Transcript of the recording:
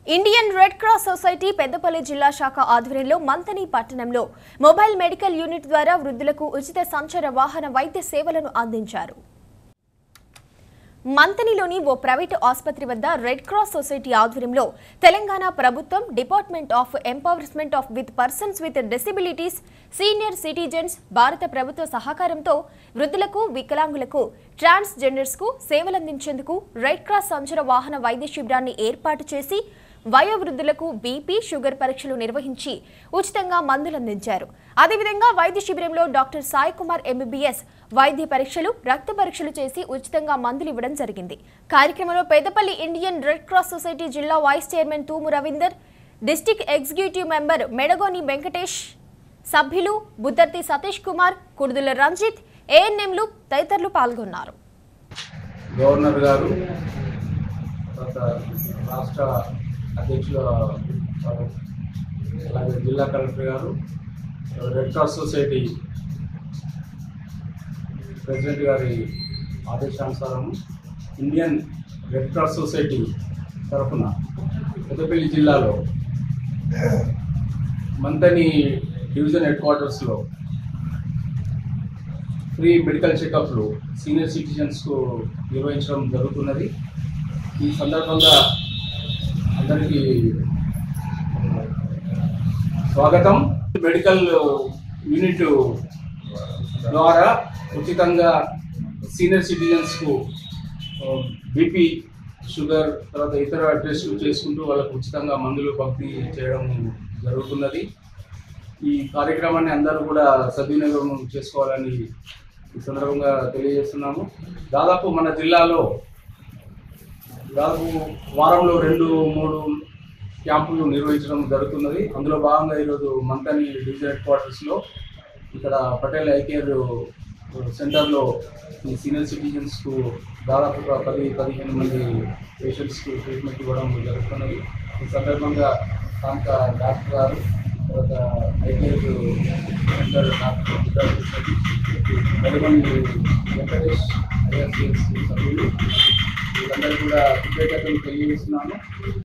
Indian Red Cross Society Peddapalli జిల్లా శాఖ ఆధ్వర్యంలో మంతని పట్టణంలో మొబైల్ మెడికల్ యూనిట్ ద్వారా వృద్ధులకు ఉచిత సంచార వాహన వైద్య సేవలను అందించారు మంతనిలోని ఓ ప్రైవేటు ఆసుపత్రి వద్ద రెడ్ క్రాస్ సొసైటీ ఆధ్వర్యంలో తెలంగాణ ప్రభుత్వం department of empowerment of with persons with disabilities senior citizens భారత ప్రభుత్వ సహకారంతో వృద్ధులకు వికలాంగులకు ట్రాన్స్ జెండర్స్కు సేవలందించేందుకు రెడ్ క్రాస్ సంచార వాహన వైద్య శిబిరాన్ని ఏర్పాటు చేసి వయోవృద్ధులకు బీపీ షుగర్ పరీక్షలు నిర్వహించి ఉచితంగా మందులు అందించారు అదేవిధంగా వైద్య శిబిరంలో డాక్టర్ సాయి కుమార్ ఎంబీబీఎస్ వైద్య పరీక్షలు రక్త పరీక్షలు చేసి ఉచితంగా మందులు ఇవ్వడం జరిగింది కార్యక్రమంలో Peddapalli Indian Red Cross Society జిల్లా vice chairman Thumu Ravinder district executive member Medagoni Venkatesh సభ్యులు బుద్దర్తి సతీష్ కుమార్ కుడుదుల రంజిత్ ఏఎన్ఎంలు తదితరులు పాల్గొన్నారు గవర్నర్ గారు తర్వాత రాష్ట్ర అధ్యక్షుల వారు, అలాగే జిల్లా కలెక్టర్ గారు రెడ్ క్రాస్ సొసైటీ ప్రెసిడెంట్ గారి ఆదేశానుసారం ఇండియన్ రెడ్ క్రాస్ సొసైటీ తరఫున పెద్దపల్లి జిల్లాలో మంతని డివిజన్ హెడ్ క్వార్టర్స్లో ఫ్రీ మెడికల్ చెకప్లు సీనియర్ సిటిజన్స్కు నిర్వహించడం జరుగుతున్నది ఈ సందర్భంగా అందరికీ స్వాగతం మెడికల్ యూనిట్ ద్వారా ఉచితంగా సీనియర్ సిటిజన్స్కు బీపీ షుగర్ తర్వాత ఇతర టెస్టులు చేసుకుంటూ వాళ్ళకు ఉచితంగా మందులు పంపిణీ చేయడం జరుగుతున్నది ఈ కార్యక్రమాన్ని అందరూ కూడా సద్వినియోగం చేసుకోవాలని ఈ సందర్భంగా తెలియజేస్తున్నాము దాదాపు మన జిల్లాలో దాదాపు వారంలో రెండు మూడు క్యాంపులు నిర్వహించడం జరుగుతున్నది అందులో భాగంగా ఈరోజు మంతని డివిజన్ హెడ్ క్వార్టర్స్లో ఇక్కడ పటేల్ ఐకేర్ సెంటర్లో ఈ సీనియర్ సిటిజన్స్కు దాదాపుగా పది పదిహేను మంది పేషెంట్స్కు ట్రీట్మెంట్ ఇవ్వడం జరుగుతున్నది ఈ సందర్భంగా స్థానిక డాక్టర్ గారు తర్వాత ఐకేర్ సెంటర్ డాక్టర్ నలుగురి వెంకటేష్ ఐఆర్సిఎస్ సభ్యులు వీళ్ళందరూ కూడా కృతజ్ఞతలు తెలియజేస్తున్నాను